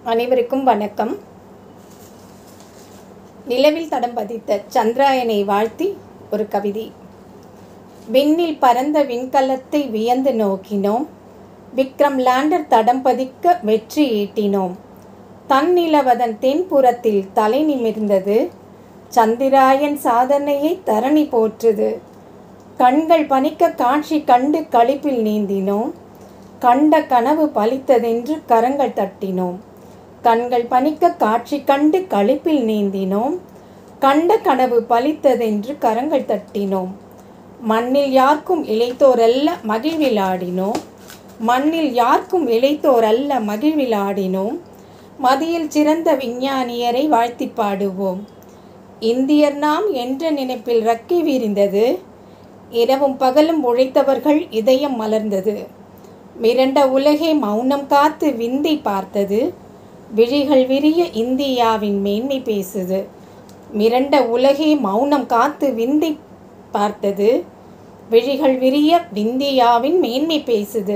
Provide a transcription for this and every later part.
அனைவருக்கும் வணக்கம் நிலவில் தடம் பதித்த சந்திராயனை வாழ்த்தி ஒரு கவிதை விண்ணில் பறந்த விண்கலத்தை வியந்து நோக்கினோம் விக்ரம் லேண்டர் தடம் பதிக்க வெற்றி ஈட்டினோம் தன்னிலவதன் தென்புறத்தில் தலை நிமிர்ந்தது சந்திராயன் சாதனையை தரணி போற்றுது கண்கள் பனிக்க காட்சி கண்டு களிப்பில் நீந்தினோம் கண்ட கனவு பலித்ததென்று கரங்கள் தட்டினோம் கண்கள் பனிக்க காட்சி கண்டு களிப்பில் நீந்தினோம் கண்ட கனவு பலித்ததென்று கரங்கள் தட்டினோம் மண்ணில் யாருக்கும் இளைத்தோரல்ல மகிழ்வில் ஆடினோம் மண்ணில் யாருக்கும் இளைத்தோரல்ல மகிழ்வில் ஆடினோம் மதியில் சிறந்த விஞ்ஞானியரை வாழ்த்தி பாடுவோம் இந்தியர் நாம் என்ற நினைப்பில் ரக்கி விரிந்தது இரவும் பகலும் உழைத்தவர்கள் இதயம் மலர்ந்தது மிரண்ட உலகை மௌனம் காத்து விந்தை பார்த்தது விழிகள் விரிய இந்தியாவின் மேன்மை பேசுது மிரண்ட உலகை மௌனம் காத்து விந்தை பார்த்தது விழிகள் விரிய விந்தியாவின் மேன்மை பேசுது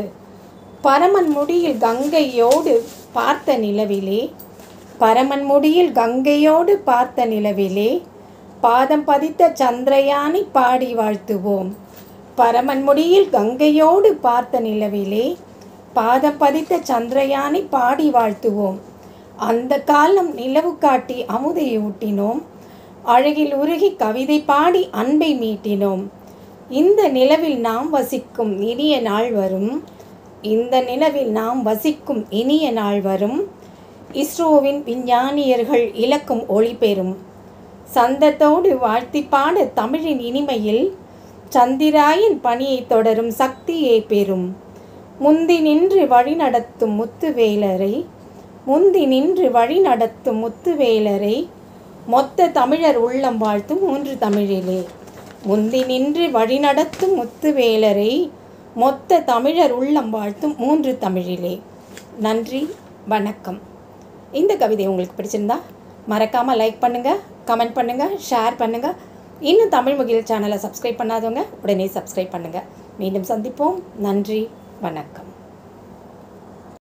பரமன் முடியில் கங்கையோடு பார்த்த நிலவிலே பரமன் முடியில் கங்கையோடு பார்த்த நிலவிலே பாதம் பதித்த சந்திரயானை பாடி வாழ்த்துவோம் பரமன் முடியில் கங்கையோடு பார்த்த நிலவிலே பாதம் பதித்த சந்திரயானை பாடி வாழ்த்துவோம் அந்த காலம் நிலவு காட்டி அமுதை ஊட்டினோம் அழகில் உருகி கவிதை பாடி அன்பை மீட்டினோம் இந்த நிலவில் நாம் வசிக்கும் இனிய நாள் வரும் இந்த நிலவில் நாம் வசிக்கும் இனிய நாள் வரும் இஸ்ரோவின் விஞ்ஞானியர்கள் இலக்கும் ஒளி பெறும் சந்தத்தோடு வாழ்த்தி பாட தமிழின் இனிமையில் சந்திராயன் பணியை தொடரும் சக்தியே பெறும் முந்தி நின்று வழிநடத்தும் முத்துவேலரை முந்தி நின்று வழிநடத்தும் முத்துவேலரை மொத்த தமிழர் உள்ளம் வாழ்த்தும் மூன்று தமிழிலே முந்தி நின்று வழிநடத்தும் முத்துவேலரை மொத்த தமிழர் உள்ளம் வாழ்த்தும் மூன்று தமிழிலே நன்றி வணக்கம் இந்த கவிதை உங்களுக்கு பிடிச்சிருந்தா மறக்காமல் லைக் பண்ணுங்கள் கமெண்ட் பண்ணுங்கள் ஷேர் பண்ணுங்கள் இன்னும் தமிழ் முகில் சேனலை சப்ஸ்கிரைப் பண்ணாதவங்க உடனே சப்ஸ்கிரைப் பண்ணுங்கள் மீண்டும் சந்திப்போம் நன்றி வணக்கம்